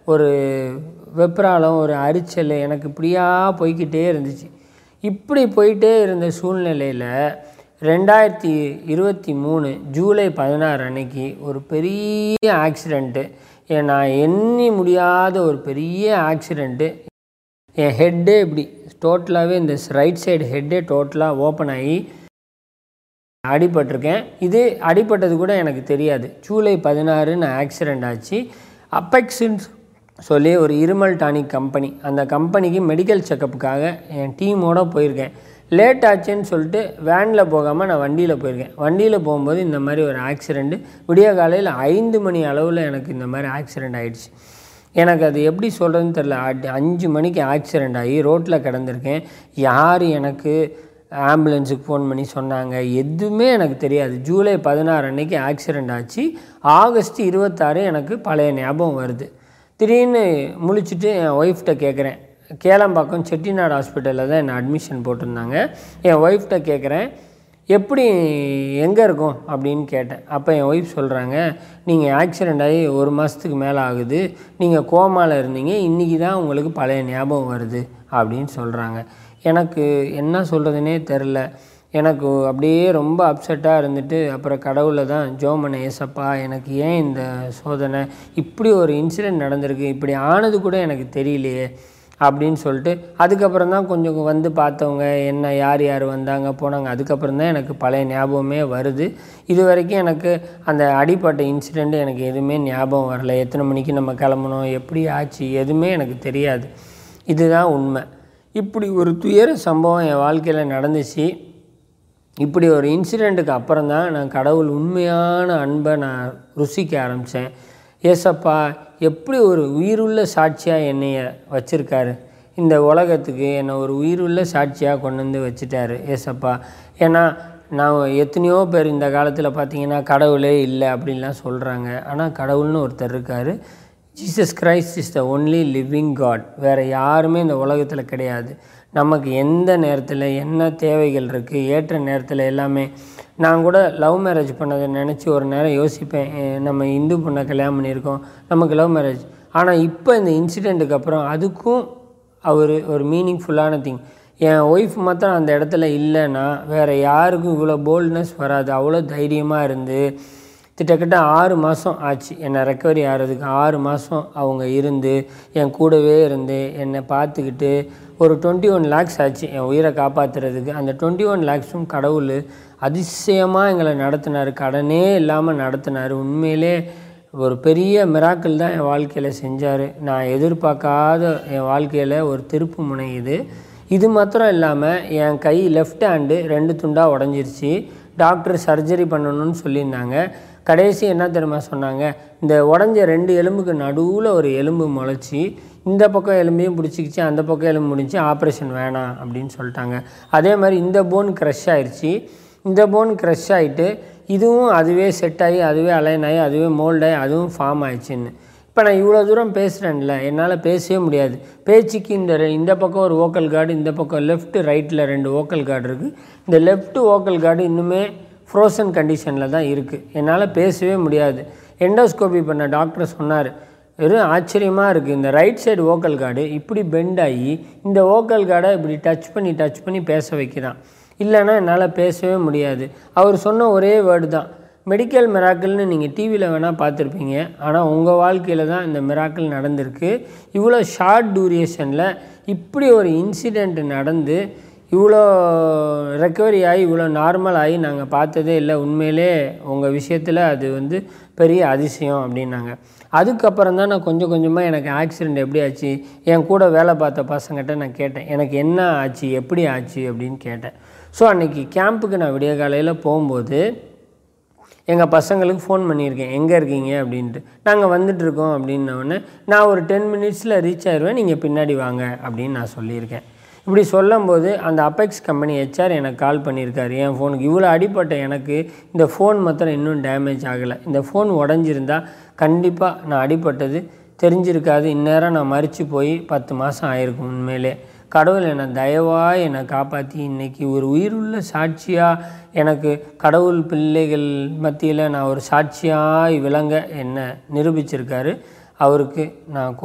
ஒரு வெப்ராளம் ஒரு அரிச்சல் எனக்கு இப்படியா போய்க்கிட்டே இருந்துச்சு இப்படி போயிட்டே இருந்த சூழ்நிலையில் ரெண்டாயிரத்தி இருபத்தி மூணு ஜூலை பதினாறு அன்னைக்கு ஒரு பெரிய ஆக்சிடெண்ட்டு நான் எண்ணி முடியாத ஒரு பெரிய ஆக்சிடெண்ட்டு என் ஹெட்டே இப்படி டோட்டலாகவே இந்த ரைட் சைடு ஹெட்டே டோட்டலாக ஓப்பன் ஆகி அடிபட்டிருக்கேன் இது அடிபட்டது கூட எனக்கு தெரியாது ஜூலை பதினாறு நான் ஆக்சிடெண்ட் ஆச்சு அப்பெக்ஸுன்னு சொல்லி ஒரு இருமல் டானிக் கம்பெனி அந்த கம்பெனிக்கு மெடிக்கல் செக்கப்புக்காக என் டீமோட போயிருக்கேன் லேட் ஆச்சுன்னு சொல்லிட்டு வேனில் போகாமல் நான் வண்டியில் போயிருக்கேன் வண்டியில் போகும்போது இந்த மாதிரி ஒரு ஆக்சிடெண்ட்டு விடிய காலையில் ஐந்து மணி அளவில் எனக்கு இந்த மாதிரி ஆக்சிடெண்ட் ஆயிடுச்சு எனக்கு அது எப்படி சொல்கிறதுன்னு தெரில அட்- அஞ்சு மணிக்கு ஆக்சிடெண்ட் ஆகி ரோட்டில் கிடந்திருக்கேன் யார் எனக்கு ஆம்புலன்ஸுக்கு ஃபோன் பண்ணி சொன்னாங்க எதுவுமே எனக்கு தெரியாது ஜூலை பதினாறு அன்னைக்கு ஆக்சிடெண்ட் ஆச்சு ஆகஸ்ட் இருபத்தாறு எனக்கு பழைய ஞாபகம் வருது திடீர்னு முழிச்சிட்டு என் ஒய்ஃப்ட்ட கேட்குறேன் கேளம்பாக்கம் செட்டிநாடு ஹாஸ்பிட்டலில் தான் என்னை அட்மிஷன் போட்டிருந்தாங்க என் ஒய்ஃப்ட்ட கேட்குறேன் எப்படி எங்கே இருக்கும் அப்படின்னு கேட்டேன் அப்போ என் ஒய்ஃப் சொல்கிறாங்க நீங்கள் ஆக்சிடெண்ட் ஆகி ஒரு மாதத்துக்கு மேலே ஆகுது நீங்கள் கோமாவில் இருந்தீங்க இன்றைக்கி தான் உங்களுக்கு பழைய ஞாபகம் வருது அப்படின்னு சொல்கிறாங்க எனக்கு என்ன சொல்கிறதுனே தெரில எனக்கு அப்படியே ரொம்ப அப்செட்டாக இருந்துட்டு அப்புறம் கடவுளை தான் ஜோமனை ஏசப்பா எனக்கு ஏன் இந்த சோதனை இப்படி ஒரு இன்சிடெண்ட் நடந்திருக்கு இப்படி ஆனது கூட எனக்கு தெரியலையே அப்படின்னு சொல்லிட்டு அதுக்கப்புறம் தான் கொஞ்சம் வந்து பார்த்தவங்க என்ன யார் யார் வந்தாங்க போனாங்க அதுக்கப்புறம் தான் எனக்கு பழைய ஞாபகமே வருது இது வரைக்கும் எனக்கு அந்த அடிப்பட்ட இன்சிடெண்ட் எனக்கு எதுவுமே ஞாபகம் வரல எத்தனை மணிக்கு நம்ம கிளம்பணும் எப்படி ஆச்சு எதுவுமே எனக்கு தெரியாது இதுதான் உண்மை இப்படி ஒரு துயர சம்பவம் என் வாழ்க்கையில் நடந்துச்சு இப்படி ஒரு இன்சிடெண்ட்டுக்கு அப்புறம் தான் நான் கடவுள் உண்மையான அன்பை நான் ருசிக்க ஆரம்பித்தேன் ஏசப்பா எப்படி ஒரு உயிருள்ள சாட்சியாக என்னைய வச்சுருக்காரு இந்த உலகத்துக்கு என்னை ஒரு உயிருள்ள சாட்சியாக கொண்டு வந்து வச்சுட்டாரு ஏசப்பா ஏன்னா நான் எத்தனையோ பேர் இந்த காலத்தில் பார்த்தீங்கன்னா கடவுளே இல்லை அப்படின்லாம் சொல்கிறாங்க ஆனால் கடவுள்னு ஒருத்தர் இருக்கார் Jesus Christ is the only living God வேறு யாருமே இந்த உலகத்தில் கிடையாது நமக்கு எந்த நேரத்தில் என்ன தேவைகள் இருக்குது ஏற்ற நேரத்தில் எல்லாமே நான் கூட லவ் மேரேஜ் பண்ணதை நினச்சி ஒரு நேரம் யோசிப்பேன் அஹ் நம்ம இந்து பொண்ணை கல்யாணம் பண்ணியிருக்கோம் நமக்கு லவ் மேரேஜ் ஆனால் இப்போ இந்த இன்சிடெண்ட்டுக்கு அப்புறம் அதுக்கும் அவர் ஒரு மீனிங்ஃபுல்லான திங் என் ஒய்ஃப் மாத்திரம் அந்த இடத்துல இல்லைன்னா வேறு யாருக்கும் இவ்வளோ போல்ட்னஸ் வராது அவ்வளோ தைரியமாக இருந்து கிட்டத்தட்ட ஆறு மாதம் ஆச்சு என்னை ரெக்கவரி ஆகிறதுக்கு ஆறு மாதம் அவங்க இருந்து என் கூடவே இருந்து என்னை பார்த்துக்கிட்டு ஒரு டுவெண்ட்டி ஒன் லேக்ஸ் ஆச்சு என் உயிரை காப்பாற்றுறதுக்கு அந்த டுவெண்ட்டி ஒன் லேக்ஸும் கடவுள் அதிசயமாக எங்களை நடத்தினார் கடனே இல்லாமல் நடத்தினார் உண்மையிலே ஒரு பெரிய மிராக்கிள் தான் என் வாழ்க்கையில் செஞ்சார் நான் எதிர்பார்க்காத என் வாழ்க்கையில் ஒரு திருப்பு முனை இது இது மாத்திரம் இல்லாமல் என் கை லெஃப்ட் ஹேண்டு ரெண்டு துண்டாக உடஞ்சிருச்சு டாக்டர் சர்ஜரி பண்ணணும்னு சொல்லியிருந்தாங்க கடைசி என்ன தெரியுமா சொன்னாங்க இந்த உடஞ்ச ரெண்டு எலும்புக்கு நடுவில் ஒரு எலும்பு முளைச்சி இந்த பக்கம் எலும்பையும் பிடிச்சிக்கிச்சு அந்த பக்கம் எலும்பு முடிஞ்சு ஆப்ரேஷன் வேணாம் அப்படின்னு சொல்லிட்டாங்க அதே மாதிரி இந்த போன் க்ரஷ் ஆயிடுச்சு இந்த போன் க்ரஷ் ஆகிட்டு இதுவும் அதுவே செட் ஆகி அதுவே அலைன் ஆகி அதுவே மோல்டாகி அதுவும் ஃபார்ம் ஆயிடுச்சுன்னு இப்போ நான் இவ்வளோ தூரம் பேசுகிறேன்ல என்னால் பேசவே முடியாது பேச்சுக்கு இந்த ரெ- இந்த பக்கம் ஒரு ஓக்கல் கார்டு இந்த பக்கம் லெஃப்ட் ரைட்டில் ரெண்டு ஓக்கல் கார்டு இருக்குது இந்த லெஃப்ட் ஓக்கல் கார்டு இன்னுமே ஃப்ரோசன் கண்டிஷனில் தான் இருக்குது என்னால் பேசவே முடியாது எண்டோஸ்கோபி பண்ண டாக்டர் சொன்னார் வெறும் ஆச்சரியமாக இருக்குது இந்த ரைட் சைடு ஓக்கல் கார்டு இப்படி பெண்ட் ஆகி இந்த ஓக்கல் கார்டை இப்படி டச் பண்ணி டச் பண்ணி பேச வைக்கிறான் இல்லைன்னா என்னால் பேசவே முடியாது அவர் சொன்ன ஒரே வேர்டு தான் மெடிக்கல் மிராக்கிள்னு நீங்கள் டிவியில் வேணால் பார்த்துருப்பீங்க ஆனால் உங்கள் வாழ்க்கையில் தான் இந்த மிராக்கிள் நடந்திருக்கு இவ்வளோ ஷார்ட் டூரியேஷனில் இப்படி ஒரு இன்சிடெண்ட் நடந்து இவ்வளோ ரெக்கவரி ஆகி இவ்வளோ நார்மல் ஆகி நாங்கள் பார்த்ததே இல்லை உண்மையிலே உங்கள் விஷயத்தில் அது வந்து பெரிய அதிசயம் அப்படின்னாங்க அதுக்கப்புறம் தான் நான் கொஞ்சம் கொஞ்சமாக எனக்கு ஆக்சிடெண்ட் எப்படி ஆச்சு என் கூட வேலை பார்த்த பசங்கிட்ட நான் கேட்டேன் எனக்கு என்ன ஆச்சு எப்படி ஆச்சு அப்படின்னு கேட்டேன் ஸோ அன்றைக்கி கேம்புக்கு நான் விடிய காலையில் போகும்போது எங்கள் பசங்களுக்கு ஃபோன் பண்ணியிருக்கேன் எங்கே இருக்கீங்க அப்படின்ட்டு நாங்கள் வந்துட்டுருக்கோம் அப்படின்னோடனே நான் ஒரு டென் மினிட்ஸில் ரீச் ஆயிடுவேன் நீங்கள் பின்னாடி வாங்க அப்படின்னு நான் சொல்லியிருக்கேன் இப்படி சொல்லும்போது அந்த அபெக்ஸ் கம்பெனி ஹெச்ஆர் எனக்கு கால் பண்ணியிருக்காரு என் ஃபோனுக்கு இவ்வளோ அடிப்பட்ட எனக்கு இந்த ஃபோன் மாத்திரம் இன்னும் டேமேஜ் ஆகலை இந்த ஃபோன் உடஞ்சிருந்தா கண்டிப்பாக நான் அடிப்பட்டது தெரிஞ்சிருக்காது இந்நேரம் நான் மறித்து போய் பத்து மாதம் ஆயிருக்கும் உண்மையிலே கடவுள் என்னை தயவாக என்னை காப்பாற்றி இன்னைக்கு ஒரு உயிருள்ள சாட்சியாக எனக்கு கடவுள் பிள்ளைகள் மத்தியில் நான் ஒரு சாட்சியாய் விளங்க என்னை நிரூபிச்சிருக்காரு அவருக்கு நான்